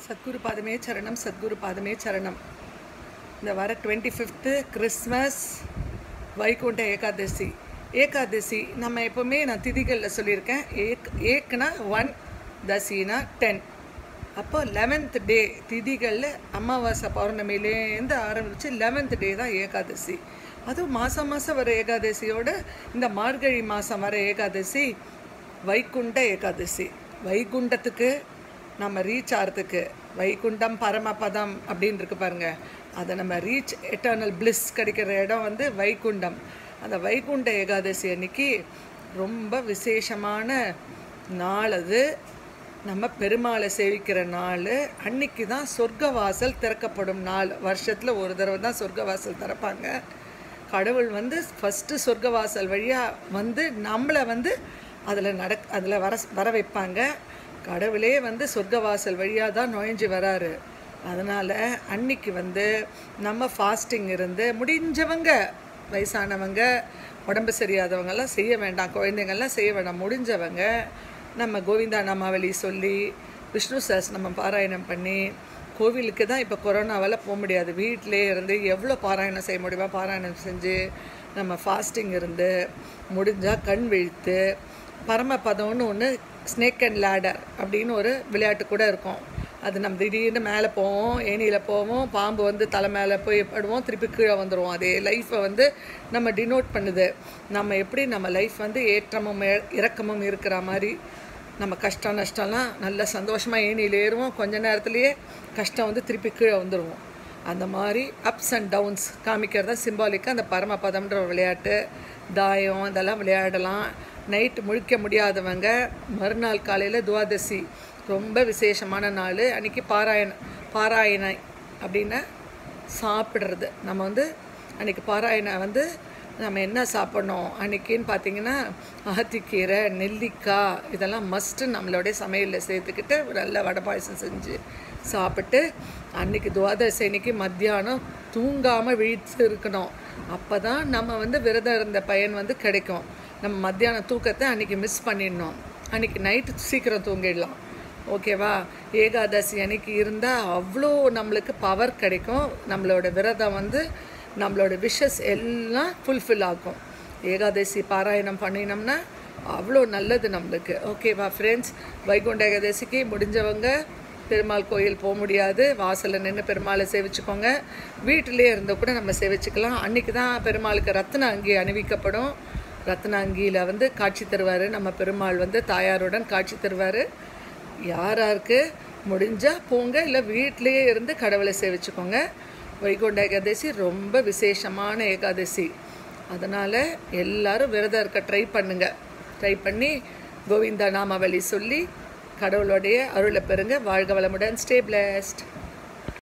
சத்குரு பாதமே சரணம் சத்குரு பாதமே சரணம் இந்த வர twenty fifth Christmas Vaikunta Ekadashi Ekadashi நம்ம எப்போவுமே நான் திதிகளில் சொல்லியிருக்கேன் ஏக் ஏக்னா ஒன் தசினா டென் அப்போ லெவன்த் டே திதிகளில் அமாவாசை பௌர்ணமிலேருந்து ஆரம்பித்து லெவன்த் டே தான் ஏகாதசி அதுவும் மாதம் மாதம் வர ஏகாதசியோட இந்த மார்கழி மாதம் வர ஏகாதசி வைகுண்ட ஏகாதசி வைகுண்டத்துக்கு நம்ம ரீச் ஆகிறதுக்கு வைகுண்டம் பரமபதம் அப்படின்னு இருக்கு பாருங்க அதை நம்ம ரீச் எட்டர்னல் பிளிஸ் கிடைக்கிற இடம் வந்து வைகுண்டம் அந்த வைகுண்ட ஏகாதசி அன்னைக்கு ரொம்ப விசேஷமான நாள் அது நம்ம பெருமாளை சேவிக்கிற நாள் அன்னைக்கு தான் சொர்க்கவாசல் திறக்கப்படும் நாள் வருஷத்தில் ஒரு தடவை தான் சொர்க்கவாசல் திறப்பாங்க கடவுள் வந்து ஃபஸ்ட்டு சொர்க்கவாசல் வழியாக வந்து நம்மளை வந்து அதில் நடக் அதில் வர வர வைப்பாங்க கடவுளே வந்து சொர்க்கவாசல் வழியாக தான் நுழைஞ்சு வராரு அதனால் அன்னைக்கு வந்து நம்ம ஃபாஸ்டிங் இருந்து முடிஞ்சவங்க வயசானவங்க உடம்பு சரியாதவங்கெல்லாம் செய்ய வேண்டாம் குழந்தைங்கள்லாம் செய்ய வேண்டாம் முடிஞ்சவங்க நம்ம கோவிந்தா நாமாவளி சொல்லி விஷ்ணு சஸ் நம்ம பாராயணம் பண்ணி கோவிலுக்கு தான் இப்போ கொரோனாவால் போக முடியாது வீட்டிலே இருந்து எவ்வளோ பாராயணம் செய்ய முடியுமோ பாராயணம் செஞ்சு நம்ம ஃபாஸ்டிங் இருந்து முடிஞ்சால் கண் விழித்து பரமபதம்னு ஒன்று ஸ்னேக் அண்ட் லேடர் அப்படின்னு ஒரு விளையாட்டு கூட இருக்கும் அது நம்ம திடீர்னு மேலே போவோம் ஏனியில் போவோம் பாம்பு வந்து தலை மேலே போய் படுவோம் திருப்பி கீழே வந்துடுவோம் அதே லைஃப்பை வந்து நம்ம டினோட் பண்ணுது நம்ம எப்படி நம்ம லைஃப் வந்து ஏற்றமும் இறக்கமும் இருக்கிற மாதிரி நம்ம கஷ்டம் நஷ்டம்லாம் நல்ல சந்தோஷமாக ஏனியில் ஏறுவோம் கொஞ்ச நேரத்துலேயே கஷ்டம் வந்து திருப்பி கீழே வந்துடுவோம் அந்த மாதிரி அப்ஸ் அண்ட் டவுன்ஸ் காமிக்கிறது தான் சிம்பாலிக்காக அந்த பரமபதம்ன்ற ஒரு விளையாட்டு தாயம் இதெல்லாம் விளையாடலாம் நைட்டு முழிக்க முடியாதவங்க மறுநாள் காலையில் துவாதசி ரொம்ப விசேஷமான நாள் அன்றைக்கி பாராயணம் பாராயணை அப்படின்னா சாப்பிட்றது நம்ம வந்து அன்றைக்கி பாராயணம் வந்து நம்ம என்ன சாப்பிட்ணும் அன்றைக்கின்னு பார்த்தீங்கன்னா ஆத்திக்கீரை நெல்லிக்காய் இதெல்லாம் மஸ்ட்டு நம்மளுடைய சமையலில் சேர்த்துக்கிட்டு ஒரு நல்ல வடை பாயசம் செஞ்சு சாப்பிட்டு அன்றைக்கி துவாதசி அன்னைக்கு மத்தியானம் தூங்காமல் விழித்து இருக்கணும் அப்போ தான் நம்ம வந்து விரதம் இருந்த பயன் வந்து கிடைக்கும் நம்ம மத்தியான தூக்கத்தை அன்றைக்கி மிஸ் பண்ணிடணும் அன்றைக்கி நைட்டு சீக்கிரம் தூங்கிடலாம் ஓகேவா ஏகாதசி அன்னைக்கு இருந்தால் அவ்வளோ நம்மளுக்கு பவர் கிடைக்கும் நம்மளோட விரதம் வந்து நம்மளோட விஷஸ் எல்லாம் ஃபுல்ஃபில் ஆகும் ஏகாதசி பாராயணம் பண்ணினோம்னா அவ்வளோ நல்லது நம்மளுக்கு ஓகேவா ஃப்ரெண்ட்ஸ் வைகுண்ட ஏகாதசிக்கு முடிஞ்சவங்க பெருமாள் கோயில் போக முடியாது வாசலில் நின்று பெருமாளை சேவிச்சுக்கோங்க வீட்டிலே இருந்தால் கூட நம்ம சேவிச்சுக்கலாம் அன்றைக்கி தான் பெருமாளுக்கு ரத்ன அங்கி அணிவிக்கப்படும் ரத்ன அங்கியில் வந்து காட்சி தருவார் நம்ம பெருமாள் வந்து தாயாருடன் காட்சி தருவார் யாராருக்கு முடிஞ்சால் போங்க இல்லை வீட்டிலேயே இருந்து கடவுளை சேவிச்சுக்கோங்க வைகுண்ட ஏகாதசி ரொம்ப விசேஷமான ஏகாதசி அதனால் எல்லாரும் விரதம் இருக்க ட்ரை பண்ணுங்க ட்ரை பண்ணி கோவிந்தா நாமாவளி சொல்லி கடவுளுடைய அருளை பெறுங்க வாழ்க வளமுடன் ஸ்டே பிளஸ்ட்